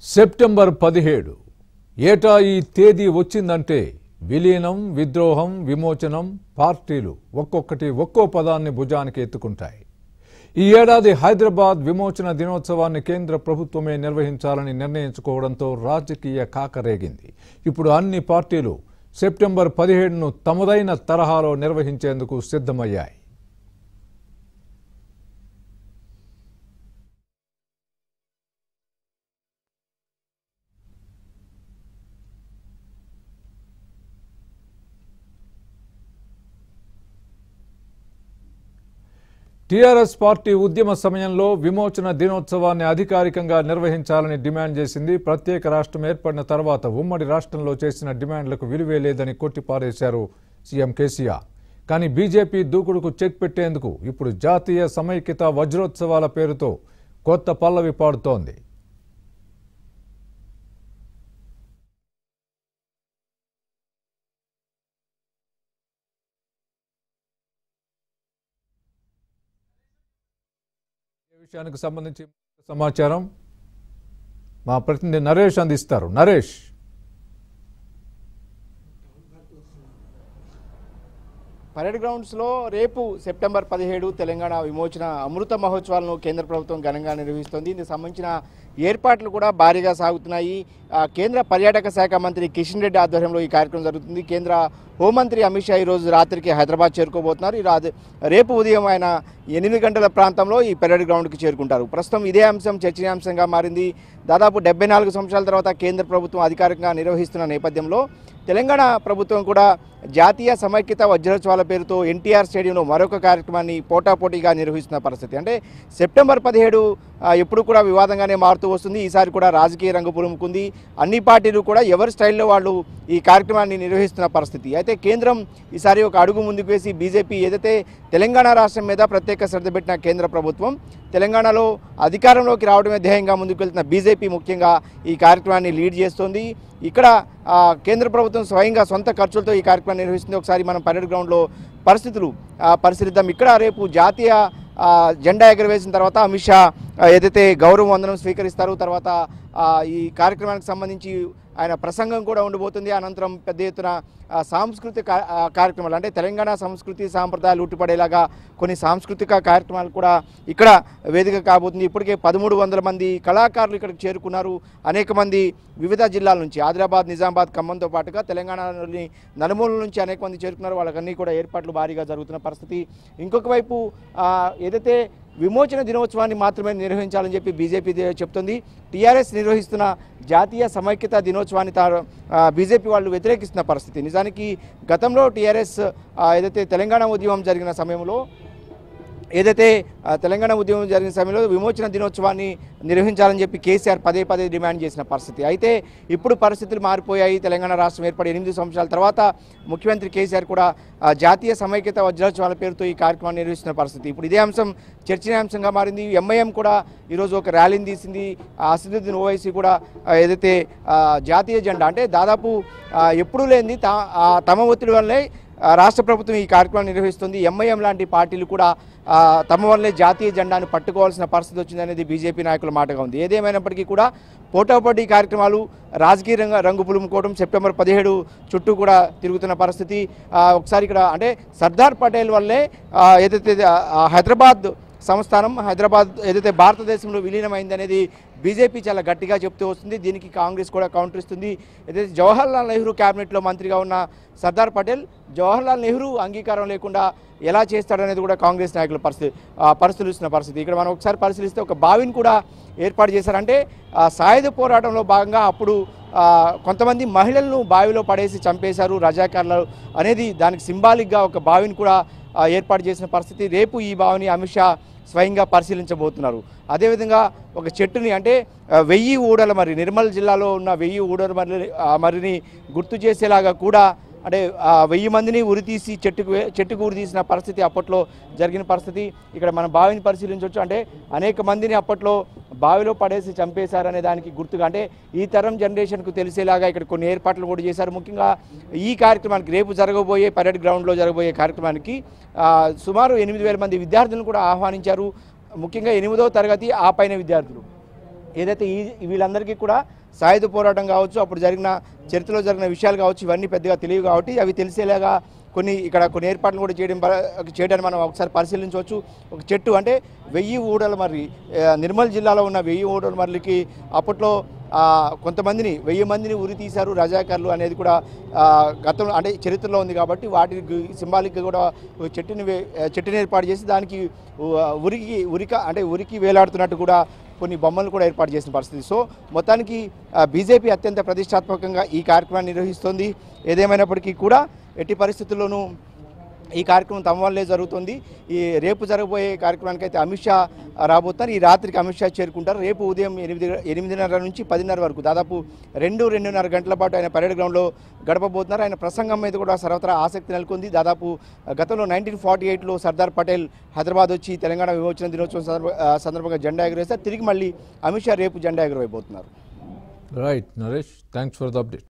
September పదిహేడు ఏటా ఈ తేదీ వచ్చిందంటే విలీనం విద్రోహం విమోచనం పార్టీలు ఒక్కొక్కటి ఒక్కో పదాన్ని భుజానికి ఎత్తుకుంటాయి ఈ ఏడాది హైదరాబాద్ విమోచన దినోత్సవాన్ని కేంద్ర ప్రభుత్వమే నిర్వహించాలని నిర్ణయించుకోవడంతో రాజకీయ కాకరేగింది ఇప్పుడు అన్ని పార్టీలు సెప్టెంబర్ పదిహేడును తమదైన తరహాలో నిర్వహించేందుకు సిద్ధమయ్యాయి టీఆర్ఎస్ పార్టీ ఉద్యమ సమయంలో విమోచన దినోత్సవాన్ని అధికారికంగా నిర్వహించాలని డిమాండ్ చేసింది ప్రత్యేక రాష్ట్రం ఏర్పడిన తర్వాత ఉమ్మడి రాష్ట్రంలో చేసిన డిమాండ్లకు విలువే లేదని కొట్టిపారేశారు సీఎం కేసీఆర్ కానీ బీజేపీ దూకుడుకు చెక్ పెట్టేందుకు ఇప్పుడు జాతీయ సమైక్యత వజ్రోత్సవాల పేరుతో కొత్త పల్లవి పాడుతోంది ఈ విషయానికి సంబంధించి సమాచారం మా ప్రతినిధి నరేష్ అందిస్తారు నరేష్ పరేడ్ గ్రౌండ్స్లో రేపు సెప్టెంబర్ పదిహేడు తెలంగాణ విమోచన అమృత మహోత్సవాలను కేంద్ర ప్రభుత్వం ఘనంగా నిర్వహిస్తోంది ఇందుకు సంబంధించిన ఏర్పాట్లు కూడా భారీగా సాగుతున్నాయి ఆ, కేంద్ర పర్యాటక శాఖ మంత్రి కిషన్ రెడ్డి ఆధ్వర్యంలో ఈ కార్యక్రమం జరుగుతుంది కేంద్ర హోంమంత్రి అమిత్ షా ఈరోజు రాత్రికి హైదరాబాద్ చేరుకోబోతున్నారు ఈ రాత్రి రేపు ఉదయం ఆయన ఎనిమిది గంటల ప్రాంతంలో ఈ పెరేడ్ గ్రౌండ్కి చేరుకుంటారు ప్రస్తుతం ఇదే అంశం చర్చనీయాంశంగా మారింది దాదాపు డెబ్బై నాలుగు సంవత్సరాల తర్వాత కేంద్ర ప్రభుత్వం అధికారికంగా నిర్వహిస్తున్న నేపథ్యంలో తెలంగాణ ప్రభుత్వం కూడా జాతీయ సమైక్యత వజ్రోత్సవాల పేరుతో ఎన్టీఆర్ స్టేడియంలో మరొక కార్యక్రమాన్ని పోటాపోటీగా నిర్వహిస్తున్న పరిస్థితి అంటే సెప్టెంబర్ పదిహేడు ఆ, ఎప్పుడు కూడా వివాదంగానే మారుతూ వస్తుంది ఈసారి కూడా రాజకీయ రంగు పులుముకుంది అన్ని పార్టీలు కూడా ఎవరి స్టైల్లో వాళ్ళు ఈ కార్యక్రమాన్ని నిర్వహిస్తున్న పరిస్థితి అయితే కేంద్రం ఈసారి ఒక అడుగు ముందుకు వేసి బీజేపీ ఏదైతే తెలంగాణ రాష్ట్రం మీద ప్రత్యేక శ్రద్ధ పెట్టిన కేంద్ర ప్రభుత్వం తెలంగాణలో అధికారంలోకి రావడమే ధ్యేయంగా ముందుకు వెళ్తున్న బీజేపీ ముఖ్యంగా ఈ కార్యక్రమాన్ని లీడ్ చేస్తోంది ఇక్కడ ఆ, కేంద్ర ప్రభుత్వం స్వయంగా సొంత ఖర్చులతో ఈ కార్యక్రమాన్ని నిర్వహిస్తుంది ఒకసారి మనం పరేడ్ గ్రౌండ్లో పరిస్థితులు ఆ, పరిశీలిద్దాం ఇక్కడ రేపు జాతీయ ఆ, జెండా ఎగరవేసిన తర్వాత అమిత్ షా ఆ, ఏదైతే గౌరవ వందనం స్వీకరిస్తారు తర్వాత ఆ, ఈ కార్యక్రమానికి సంబంధించి ఆయన ప్రసంగం కూడా ఉండబోతుంది అనంతరం పెద్ద ఎత్తున ఆ, సాంస్కృతిక ఆ, కార్యక్రమాలు అంటే తెలంగాణ సంస్కృతి సాంప్రదాయాలు ఉట్టిపడేలాగా కొన్ని సాంస్కృతిక కార్యక్రమాలు కూడా ఇక్కడ వేదిక కాబోతుంది ఇప్పటికే పదమూడు వందల మంది కళాకారులు ఇక్కడికి చేరుకున్నారు అనేక మంది వివిధ జిల్లాల నుంచి ఆదిలాబాద్ నిజామాబాద్ ఖమ్మంతో పాటుగా తెలంగాణలోని నలుమూలల నుంచి అనేక మంది చేరుకున్నారు వాళ్ళకన్నీ కూడా ఏర్పాట్లు భారీగా జరుగుతున్న పరిస్థితి ఇంకొక వైపు ఆ, ఏదైతే విమోచన దినోత్సవాన్ని మాత్రమే నిర్వహించాలని చెప్పి బీజేపీ దే- చెప్తుంది టీఆర్ఎస్ నిర్వహిస్తున్న జాతీయ సమైక్యత దినోత్సవాన్ని తాను బీజేపీ వాళ్ళు వ్యతిరేకిస్తున్న పరిస్థితి నిజానికి గతంలో టీఆర్ఎస్ ఏదైతే తెలంగాణ ఉద్యమం జరిగిన సమయంలో ఏదైతే ఆ, తెలంగాణ ఉద్యమం జరిగిన సమయంలో విమోచన దినోత్సవాన్ని నిర్వహించాలని చెప్పి కేసీఆర్ పదే పదే డిమాండ్ చేసిన పరిస్థితి అయితే ఇప్పుడు పరిస్థితులు మారిపోయాయి తెలంగాణ రాష్ట్రం ఏర్పడి ఎనిమిది సంవత్సరాల తర్వాత ముఖ్యమంత్రి కేసీఆర్ కూడా ఆ, జాతీయ సమైక్యత వజ్రోత్సవాల పేరుతో ఈ కార్యక్రమాన్ని నిర్వహిస్తున్న పరిస్థితి ఇప్పుడు ఇదే అంశం చర్చనీయాంశంగా మారింది ఎంఐఎం కూడా ఈరోజు ఒక ర్యాలీని తీసింది ఆ అసదుద్దీన్ ఓవైసీ కూడా ఆ, ఏదైతే ఆ, జాతీయ జెండా అంటే దాదాపు ఆ, ఎప్పుడూ లేనిది తా- ఆ, తమ ఒత్తిడి వల్లే ఆ, రాష్ట్ర ప్రభుత్వం ఈ కార్యక్రమాన్ని నిర్వహిస్తుంది ఎంఐఎం లాంటి పార్టీలు కూడా ఆ, తమ వల్లే జాతీయ జెండాను పట్టుకోవాల్సిన పరిస్థితి వచ్చిందనేది బీజేపీ నాయకుల మాటగా ఉంది ఏదేమైనప్పటికీ కూడా పోటాపోటీ కార్యక్రమాలు రాజకీయ రంగ రంగు పులుముకోవడం సెప్టెంబర్ పదిహేడు చుట్టూ కూడా తిరుగుతున్న పరిస్థితి ఆ, ఒకసారి ఇక్కడ అంటే సర్దార్ పటేల్ వల్లే ఆ, ఏదైతే ఆ, హైదరాబాద్ సంస్థానం హైదరాబాద్ ఏదైతే భారతదేశంలో విలీనమైంది అనేది బీజేపీ చాలా గట్టిగా చెప్తూ వస్తుంది దీనికి కాంగ్రెస్ కూడా కౌంటర్ ఇస్తుంది ఏదైతే జవహర్లాల్ నెహ్రూ క్యాబినెట్లో మంత్రిగా ఉన్న సర్దార్ పటేల్ జవహర్లాల్ నెహ్రూ అంగీకారం లేకుండా ఎలా చేస్తాడనేది కూడా కాంగ్రెస్ నాయకుల పరిస్థితి ఆ, పరిశీలిస్తున్న పరిస్థితి ఇక్కడ మనం ఒకసారి పరిశీలిస్తే ఒక బావిని కూడా ఏర్పాటు చేశారంటే ఆ, సాయుధ పోరాటంలో భాగంగా అప్పుడు ఆ, కొంతమంది మహిళలను బావిలో పడేసి చంపేశారు రజాకార్లు అనేది దానికి సింబాలిక్గా ఒక బావిని కూడా ఆ, ఏర్పాటు చేసిన పరిస్థితి రేపు ఈ బావిని అమిత్ షా స్వయంగా పరిశీలించబోతున్నారు అదేవిధంగా ఒక చెట్టుని అంటే ఆ, వెయ్యి ఊడల మరి నిర్మల్ జిల్లాలో ఉన్న వెయ్యి ఊడల మరి ఆ మరిని గుర్తు చేసేలాగా కూడా అంటే ఆ వెయ్యి మందిని ఉరితీసి చెట్టుకు వే- చెట్టుకు ఉరి తీసిన పరిస్థితి అప్పట్లో జరిగిన పరిస్థితి ఇక్కడ మనం బావిని పరిశీలించవచ్చు అంటే అనేక మందిని అప్పట్లో బావిలో పడేసి చంపేశారనే దానికి గుర్తుగా అంటే ఈ తరం జనరేషన్కు తెలిసేలాగా ఇక్కడ కొన్ని ఏర్పాట్లు కూడా చేశారు ముఖ్యంగా ఈ కార్యక్రమానికి రేపు జరగబోయే పరేడ్ గ్రౌండ్లో జరగబోయే కార్యక్రమానికి ఆ, సుమారు ఎనిమిది వేల మంది విద్యార్థులను కూడా ఆహ్వానించారు ముఖ్యంగా ఎనిమిదవ తరగతి ఆ పైన విద్యార్థులు ఏదైతే ఈ వీళ్ళందరికీ కూడా సాయుధ పోరాటం కావచ్చు అప్పుడు జరిగిన చరిత్రలో జరిగిన విషయాలు కావచ్చు ఇవన్నీ పెద్దగా తెలియవు కాబట్టి అవి తెలిసేలాగా కొన్ని ఇక్కడ కొన్ని ఏర్పాట్లు కూడా చేయడం పర- చేయడానికి మనం ఒకసారి పరిశీలించవచ్చు ఒక చెట్టు అంటే వెయ్యి ఊడల మర్రి ఆ, నిర్మల్ జిల్లాలో ఉన్న వెయ్యి ఊడల మర్రికి అప్పట్లో ఆ, కొంతమందిని వెయ్యి మందిని ఉరి తీశారు రజాకారులు అనేది కూడా ఆ, గతంలో అంటే చరిత్రలో ఉంది కాబట్టి వాటికి సింబాలిక్గా కూడా ఒక చెట్టుని వే- చెట్టుని ఏర్పాటు చేసి దానికి ఉ- ఉరికి ఉరిక అంటే ఉరికి వేలాడుతున్నట్టు కూడా కొన్ని బొమ్మలు కూడా ఏర్పాటు చేసిన పరిస్థితి సో మొత్తానికి బీజేపీ అత్యంత ప్రతిష్టాత్మకంగా ఈ కార్యక్రమాన్ని నిర్వహిస్తోంది ఏదేమైనప్పటికీ కూడా ఎట్టి పరిస్థితుల్లోనూ ఈ కార్యక్రమం తమ వల్లే జరుగుతుంది ఈ రేపు జరగబోయే కార్యక్రమానికి అయితే అమిత్ షా రాబోతున్నారు ఈ రాత్రికి అమిత్ షా చేరుకుంటారు రేపు ఉదయం ఎనిమిది ఎనిమిదిన్నర నుంచి పదిన్నర వరకు దాదాపు రెండు రెండున్నర గంటల పాటు ఆయన పరేడ్ గ్రౌండ్లో గడపబోతున్నారు ఆయన ప్రసంగం మీద కూడా సర్వత్రా ఆసక్తి నెలకొంది దాదాపు గతంలో నైన్టీన్ ఫార్టీ ఎయిట్లో సర్దార్ పటేల్ హైదరాబాద్ వచ్చి తెలంగాణ విమోచన దినోత్సవం సందర్భ- ఆ, సందర్భంగా జెండా ఎగురేస్తారు తిరిగి మళ్ళీ అమిత్ షా రేపు జెండా ఎగురవేయబోతున్నారు right Naresh thanks for the update